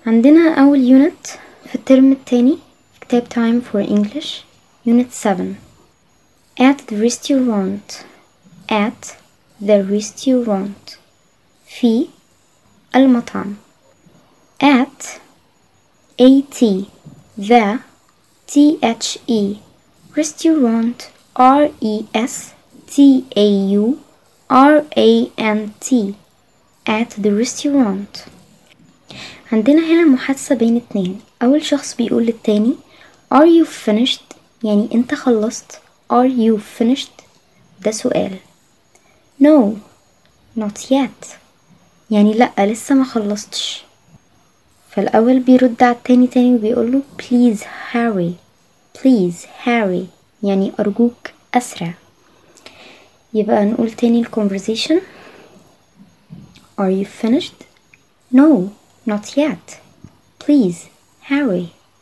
عندنا أول يونت في الترم التاني في كتاب Time for English Unit 7 At the restaurant At the restaurant في المطعم At A-T The T-H-E Restaurant R-E-S-T-A-U-R-A-N-T At the restaurant عندنا هنا محادثة بين اتنين أول شخص بيقول للتاني Are you finished؟ يعني أنت خلصت Are you finished؟ ده سؤال No not yet يعني لأ لسه ما خلصتش فالأول بيرد على التاني تاني وبيقوله Please hurry Please hurry يعني أرجوك أسرع يبقى نقول تاني ال conversation Are you finished? No not yet Please hurry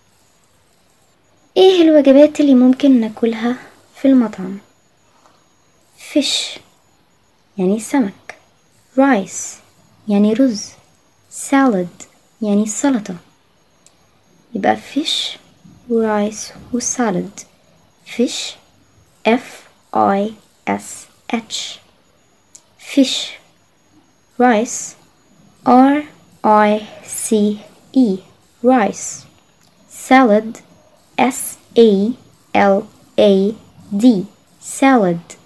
ايه الوجبات اللي ممكن ناكلها في المطعم fish يعني سمك rice يعني رز salad يعني سلطة يبقى fish rice وسالاد fish F I S H fish rice R I C E rice salad S A L A D salad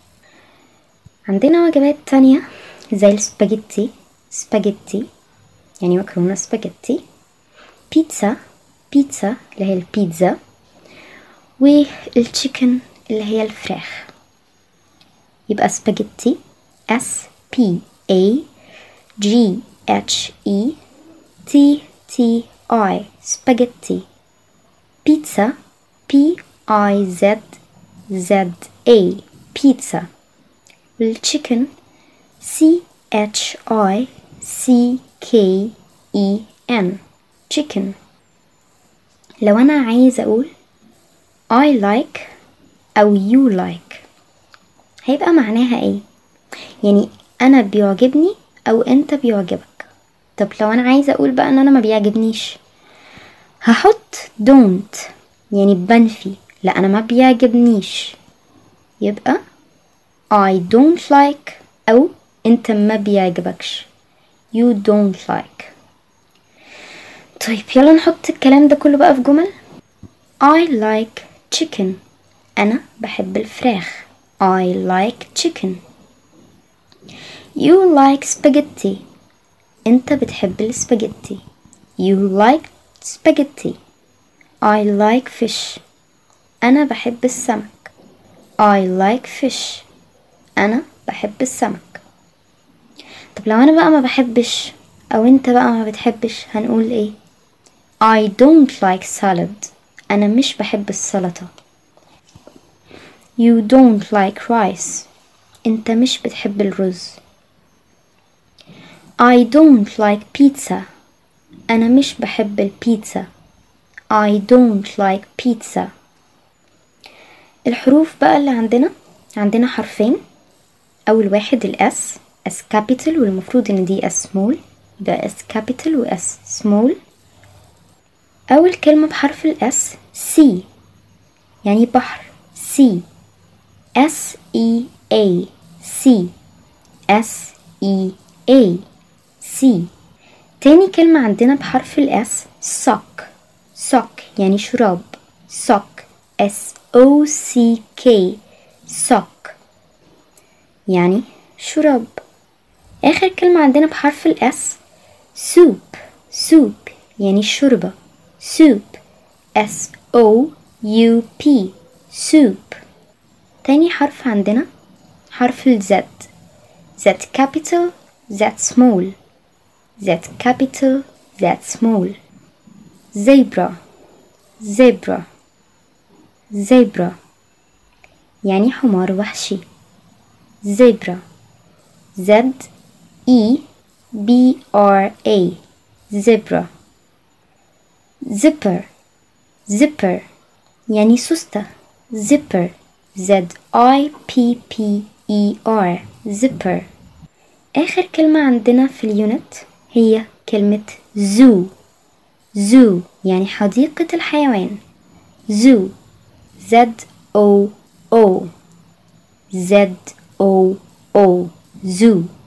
عندنا وجبات تانية زي السباجيتي سباجيتي يعني مكرونة سباجيتي بيتزا بيتزا اللي هي البيتزا والتشيكن اللي هي الفراخ يبقى سباجيتي S P A G H E T T I سباجيتي بيتزا P I Z Z A بيتزا والتشيكن C H I C K E N chicken لو أنا عايز أقول I like أو you like هيبقى معناها ايه يعني أنا بيعجبني أو أنت بيعجبك طب لو أنا عايزة أقول بقى إن أنا ما بيعجبنيش هحط don't يعني بنفي لا أنا ما بيعجبنيش يبقى I don't like أو أنت ما بيعجبكش you don't like طيب يلا نحط الكلام ده كله بقى في جمل I like chicken أنا بحب الفراخ I like chicken You like spaghetti أنت بتحب السباجيتي You like spaghetti I like fish أنا بحب السمك I like fish أنا بحب السمك طب لو أنا بقى ما بحبش أو أنت بقى ما بتحبش هنقول إيه I don't like salad أنا مش بحب السلطة You don't like rice أنت مش بتحب الرز I don't like pizza أنا مش بحب البيتزا I don't like pizza الحروف بقى اللي عندنا عندنا حرفين أول واحد الأس S capital والمفروض إن دي S small يبقى S capital و S small أول كلمة بحرف الأس C يعني بحر C S E A C S E A C تاني كلمة عندنا بحرف الأس sock sock يعني شراب sock S O C K sock يعني شراب آخر كلمة عندنا بحرف الأس soup soup يعني شوربة soup S O U P soup تاني حرف عندنا حرف ال Z Z capital Z small Z capital Z small zebra zebra zebra يعني حمار وحشي zebra Z E B R A zebra zipper zipper يعني سوستة zipper Z I P P E R zipper آخر كلمة عندنا في اليونت هي كلمة zoo zoo يعني حديقة الحيوان zoo Z O O Z O O zoo